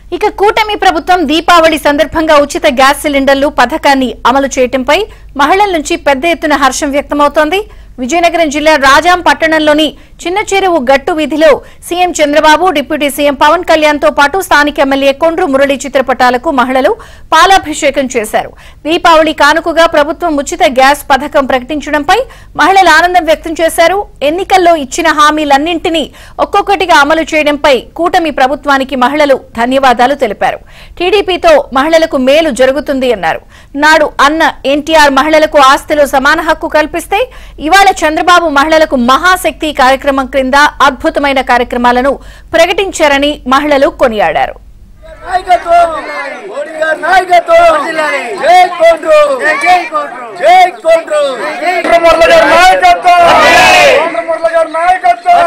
ఇక కూటమి ప్రభుత్వం దీపావళి సందర్భంగా ఉచిత గ్యాస్ సిలిండర్లు పథకాన్ని అమలు చేయటంపై మహిళల నుంచి పెద్ద ఎత్తున హర్షం వ్యక్తమవుతోంది విజయనగరం జిల్లా రాజాం పట్టణంలోని చిన్న చెరువు గట్టు వీధిలో CM Chandrababu deputy CM Pawan Kalyan తో పాటు స్థానిక ఎమ్మెల్యే కొండ్రు మురళి చిత్రపటాలకు మహిళలు పాలాభిషేకం చేశారు దీపావళి కానుకగా ప్రభుత్వం ఉచిత గ్యాస్ పథకం ప్రకటించడంపై మహిళలు ఆనందం వ్యక్తం చేశారు ఎన్నికల్లో ఇచ్చిన హామీలన్నింటినీ ఒక్కొక్కటిగా అమలు చేయడంపై కూటమి ప్రభుత్వానికి మహిళలు ధన్యవాదాలు తెలిపారు టీడీపీతో మహిళలకు మేలు జరుగుతుంది అన్నారు నాడు అన్న ఎన్టీఆర్ మహిళలకు ఆస్తిలో సమాన హక్కు కల్పిస్తే ఇవాళ చంద్రబాబు మహిళలకు మహాశక్తి కార్యక్రమం క్రింద అద్భుతమైన కార్యక్రమాలను ప్రకటించారని మహిళలు కొనియాడారు నాయకత్వం మోడీ గారి నాయకత్వం జై కోండ్రు జై కోండ్రు చంద్రమురళ గారి నాయకత్వం చంద్రమురళ గారి నాయకత్వం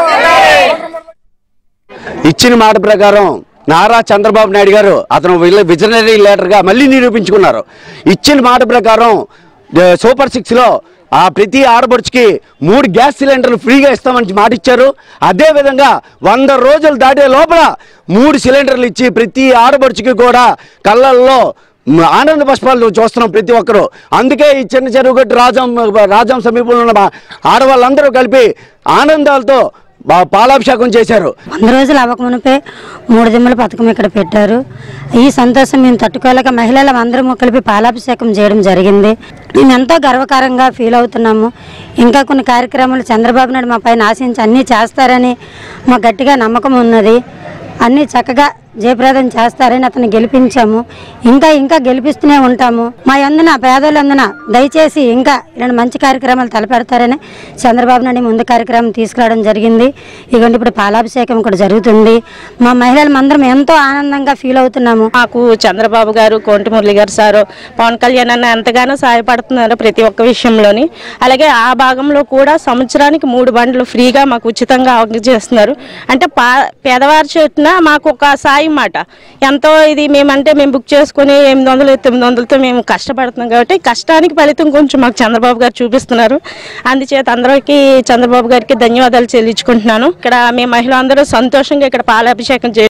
ఇచ్చిన మాట ప్రకారం నారా చంద్రబాబు నాయుడు గారు అతను వీళ్ళ విజనరీ లీడర్గా మళ్ళీ నిరూపించుకున్నారు ఇచ్చిన మాట ప్రకారం ఆ, సూపర్ సిక్స్లో ఆ ప్రతి ఆడపడుచుకి మూడు గ్యాస్ సిలిండర్లు ఫ్రీగా ఇస్తామని మాట ఇచ్చారు అదేవిధంగా వంద రోజులు దాటే లోపల మూడు సిలిండర్లు ఇచ్చి ప్రతి ఆడపడుచుకి కూడా కళ్ళల్లో మ్, ఆనంద పుష్పాలు చూస్తున్నాం ప్రతి ఒక్కరు అందుకే ఈ చిన్న చెరువు గట్టు రాజం రాజం సమీపంలో ఉన్న మా ఆడవాళ్ళందరూ కలిపి ఆనందాలతో బా- పాలాభిషేకం చేశారు వంద రోజులు అవ్వకమునిపే మూడు దిమ్మల పథకం ఇక్కడ పెట్టారు ఈ సంతోషం మేము తట్టుకోలేక మహిళలు అందరం కలిపి పాలాభిషేకం చేయడం జరిగింది మేము ఎంతో గర్వకారంగా ఫీల్ అవుతున్నాము ఇంకా కొన్ని కార్యక్రమాలు చంద్రబాబు నాయుడు మా పైన ఆశించి అన్నీ చేస్తారని మా గట్టిగా నమ్మకం ఉన్నది అన్నీ చక్కగా జయప్రదం చేస్తారని అతను గెలిపించాము ఇంకా ఇంకా గెలిపిస్తూనే ఉంటాము మా అందున పేదలందున దయచేసి ఇంకా ఇలాంటి మంచి కార్యక్రమాలు తలపెడతారని చంద్రబాబు నాయుడు ముందు కార్యక్రమం తీసుకురావడం జరిగింది ఇదిగోండి ఇప్పుడు పాలాభిషేకం కూడా జరుగుతుంది మా మహిళలు అందరం ఎంతో ఆనందంగా ఫీల్ అవుతున్నాము మాకు చంద్రబాబు గారు కోంటి మురళి గారు సారు పవన్ కళ్యాణ్ అన్న ఎంతగానో సహాయపడుతున్నారు ప్రతి ఒక్క విషయంలోని అలాగే ఆ భాగంలో కూడా సంవత్సరానికి మూడు బండ్లు ఫ్రీగా మాకు ఉచితంగా చేస్తున్నారు అంటే పా పేదవారి చేతున మాకు ఒక సాయం మాట ఎంతో ఇది మేమంటే మేము బుక్ చేసుకుని ఎనిమిది వందలు తొమ్మిది వందలతో మేము కష్టపడుతున్నాం కాబట్టి కష్టానికి ఫలితం కొంచెం మాకు చంద్రబాబు గారు చూపిస్తున్నారు అందుచేత అందరికీ చంద్రబాబు గారికి ధన్యవాదాలు చెల్లించుకుంటున్నాను ఇక్కడ మేము మహిళలందరూ సంతోషంగా ఇక్కడ పాలాభిషేకం చే